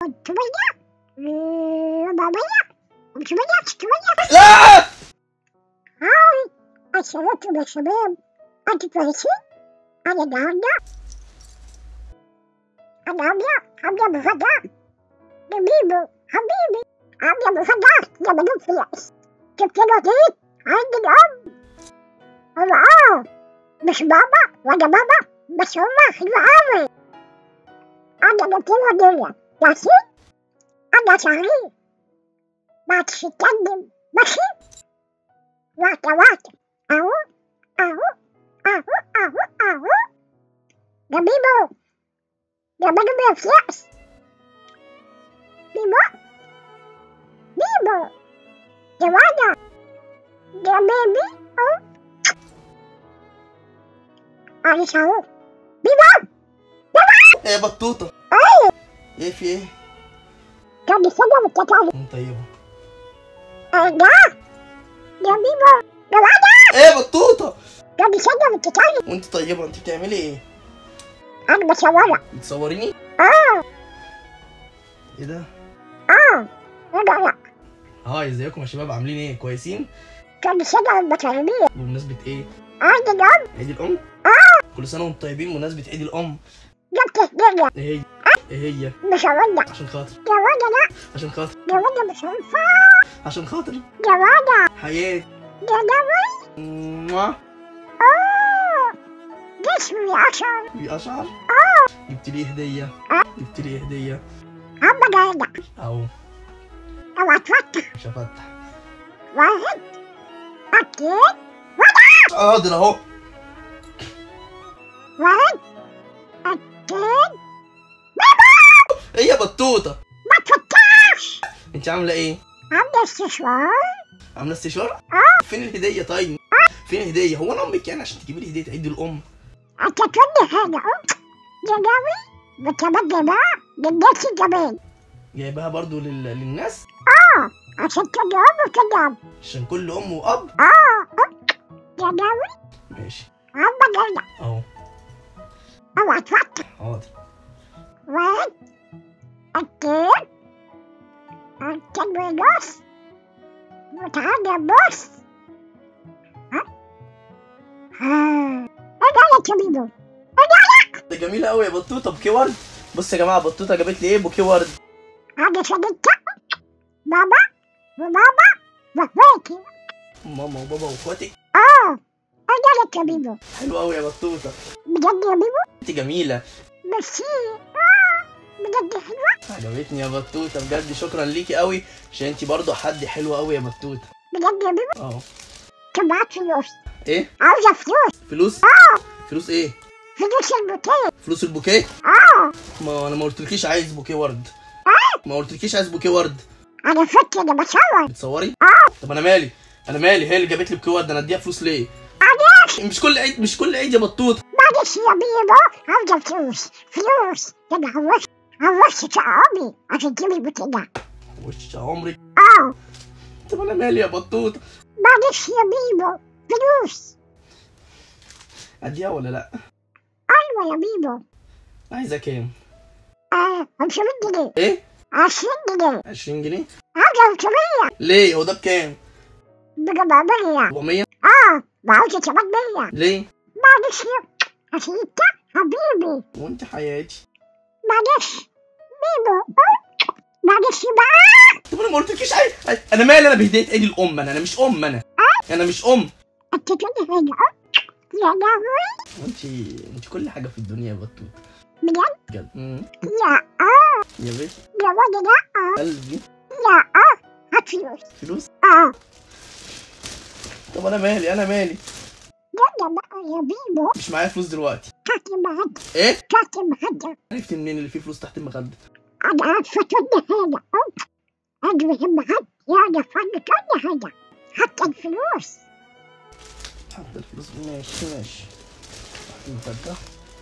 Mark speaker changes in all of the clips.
Speaker 1: شوية ربعمية وشوية شوية
Speaker 2: لا
Speaker 1: هاي الشباب يا شباب أنتوا كويسين؟ أنا النهاردة أنا عاملة عاملة مفاجأة لبيبو حبيبي عاملة مفاجأة لما نفلس جبت له هدية عند الأم هو آه مش بابا ولا ماما بس هما حلو أوي أنا جبت له هدية ياسين أنا سعيد ما تتكلم ماشي واحدة واحدة أهو أهو أهو أهو أهو ده بيبو ده بيبو بيفلس بيبو بيبو ده وانا ده بيبي أهو معلش أهو بيبو
Speaker 2: ايه يا بطوطة
Speaker 1: أيوة
Speaker 2: ايه في ايه
Speaker 1: كان بيسجل بالتكاليف
Speaker 2: انت طيبة
Speaker 1: أه ده ده بيبو ده وانا
Speaker 2: ايه يا بطوطة
Speaker 1: كان بيسجل بالتكاليف
Speaker 2: وانت طيبة انت بتعملي ايه
Speaker 1: أنا بصورها
Speaker 2: بتصوريني
Speaker 1: آه
Speaker 2: ايه ده
Speaker 1: آه لا لا
Speaker 2: هاي ازيكم يا شباب عاملين ايه كويسين
Speaker 1: كان بيسجل البطارية
Speaker 2: بمناسبة ايه
Speaker 1: عند الأم
Speaker 2: عيد الام كل سنة وانتم طيبين بمناسبة عيد الام
Speaker 1: جبت هدية
Speaker 2: ايه هي ايه هي
Speaker 1: مش هقول
Speaker 2: عشان خاطر
Speaker 1: يا ولد لا
Speaker 2: عشان خاطر
Speaker 1: يا ولد مش هينفع
Speaker 2: عشان خاطر
Speaker 1: يا ولد
Speaker 2: حياتي
Speaker 1: يا نبي
Speaker 2: موah.
Speaker 1: اوه جسمي عشان
Speaker 2: في اشعر جبت لي هدية جبت لي هدية
Speaker 1: هم جايلة
Speaker 2: اهو
Speaker 1: او اتفتح
Speaker 2: مش هفتح
Speaker 1: واحد اتنين
Speaker 2: حاضر اهو
Speaker 1: واحد اتنين
Speaker 2: ايه يا بطوطة
Speaker 1: ما تفتحش
Speaker 2: انت عاملة ايه
Speaker 1: عندي استشوار
Speaker 2: عاملة استشارة
Speaker 1: اه
Speaker 2: فين الهدية طيب فين الهدية هو انا امك يعني عشان تجيبي لي هدية عيد الام
Speaker 1: انت تقولي حاجة اه يا نبي بتبدي بقى للناس الجميل
Speaker 2: جايبها برضو لل... للناس
Speaker 1: اه عشان كل ام وكل اب
Speaker 2: عشان كل ام واب
Speaker 1: اه اه يا نبي
Speaker 2: ماشي
Speaker 1: هم جايلة
Speaker 2: اهو
Speaker 1: او اتفتح
Speaker 2: حاضر
Speaker 1: واحد اتنين اتنين ونص وتعالى بص ها ها انا لك يا بيبو
Speaker 2: ده جميلة قوي يا بطوطة بوكيه ورد بص يا جماعة بطوطة جابت لي ايه بوكيه ورد
Speaker 1: انا شددت بابا وماما واخواتي
Speaker 2: ماما وبابا واخواتك
Speaker 1: اه انا لك يا بيبو
Speaker 2: حلو قوي يا بطوطة
Speaker 1: بجد يا بيبو
Speaker 2: انت جميلة
Speaker 1: ميرسي اه بجد حلوة
Speaker 2: عجبتني يا بطوطة بجد شكرا ليكي قوي عشان انت برضو حد حلو قوي يا بطوطة
Speaker 1: بجد يا بيبو
Speaker 2: اه
Speaker 1: كان معاك فلوس
Speaker 2: ايه
Speaker 1: عاوزة فلوس
Speaker 2: فلوس
Speaker 1: اه
Speaker 2: فلوس ايه
Speaker 1: فلوس البوكيه
Speaker 2: فلوس البوكيه
Speaker 1: اه
Speaker 2: ما انا ما قلتلكيش عايز بوكيه ورد
Speaker 1: اه
Speaker 2: ما قلتلكيش عايز بوكيه ورد
Speaker 1: انا فاكر انا بصور
Speaker 2: بتصوري
Speaker 1: اه
Speaker 2: طب انا مالي انا مالي هي اللي جابت لي بوكيه ورد انا اديها فلوس ليه
Speaker 1: معلش
Speaker 2: مش كل عيد مش كل عيد يا بطوطة
Speaker 1: معلش يا بيبو عاوزة فلوس فلوس ده انا عوشت عوشت شعبي عشان تجيب البوكيه ده
Speaker 2: وش عمري
Speaker 1: اه
Speaker 2: طب انا مالي يا بطوطة
Speaker 1: معلش يا بيبو فلوس
Speaker 2: اديها ولا لا
Speaker 1: ايوه يا بيبو
Speaker 2: عايزة كام
Speaker 1: اه 500 جنيه
Speaker 2: ايه
Speaker 1: 20 جنيه
Speaker 2: 20 جنيه
Speaker 1: عاوزة 500
Speaker 2: ليه هو ده بكام
Speaker 1: ب 400
Speaker 2: 400
Speaker 1: اه وعاوزة 800
Speaker 2: ليه
Speaker 1: معلش يا عشان انت حبيبي
Speaker 2: وانت حياتي
Speaker 1: معلش بيبو آه. معلش بقى
Speaker 2: طب انا ما قلتلكيش عايز انا مالي انا بهدية عيد الام انا انا مش ام انا انا مش ام
Speaker 1: انت تقولي حاجة اه يا لهوي
Speaker 2: وانت انت كل حاجة في الدنيا يا بطوطة
Speaker 1: بجد
Speaker 2: بجد مم.
Speaker 1: يا اه
Speaker 2: يا بنت
Speaker 1: يا ولد لا اه
Speaker 2: قلبي
Speaker 1: يا اه هات فلوس
Speaker 2: فلوس
Speaker 1: اه
Speaker 2: طب انا مالي انا مالي
Speaker 1: يلا بقى يا بيبو
Speaker 2: مش معايا فلوس دلوقتي
Speaker 1: تحت المخدة
Speaker 2: ايه
Speaker 1: تحت المخدة
Speaker 2: عرفت منين اللي فيه فلوس تحت المخدة
Speaker 1: انا عارفة كل حاجة اه انا بحب حد يعرف عني كل حاجة حتى الفلوس
Speaker 2: حط الفلوس ماشي ماشي تحت المخدة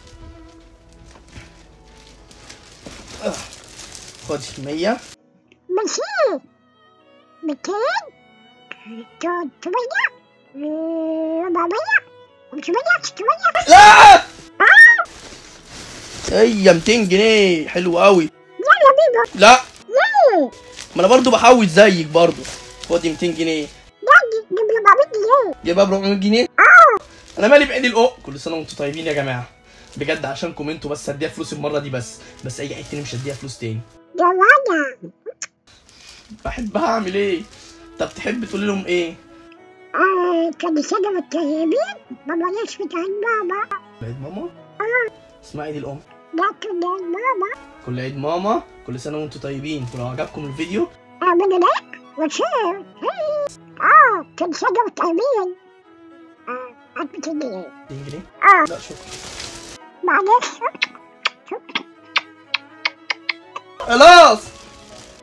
Speaker 2: آه. خد 100
Speaker 1: ماشي ميتين تلتمية ربعمية خمسمية ستمية
Speaker 2: لا هي 200 جنيه حلو قوي
Speaker 1: يلا جيبه
Speaker 2: لا
Speaker 1: ليه؟
Speaker 2: ما انا برضو بحوش زيك برضو خدي 200 جنيه
Speaker 1: لا جيب جيب له 400 جنيه
Speaker 2: جايبها ب 400 جنيه
Speaker 1: اه
Speaker 2: انا مالي بعيد الأق كل سنه وانتم طيبين يا جماعه بجد عشانكم انتوا بس هديها فلوس المره دي بس بس اي عيد تاني مش هديها فلوس تاني
Speaker 1: يا ولا
Speaker 2: بحبها اعمل ايه طب تحب تقول لهم ايه
Speaker 1: آه كل سنة والطيبين بابا يشفي عن بابا
Speaker 2: عيد ماما اسمعي دي الام
Speaker 1: لكن يا ماما
Speaker 2: كل عيد ماما كل سنه وانتم طيبين ولو عجبكم الفيديو
Speaker 1: اعملوا لايك وشير اه كل سنة والطيبين اه 200 جنيه
Speaker 2: 200 جنيه
Speaker 1: اه
Speaker 2: لا شكرا
Speaker 1: معلش
Speaker 2: خلاص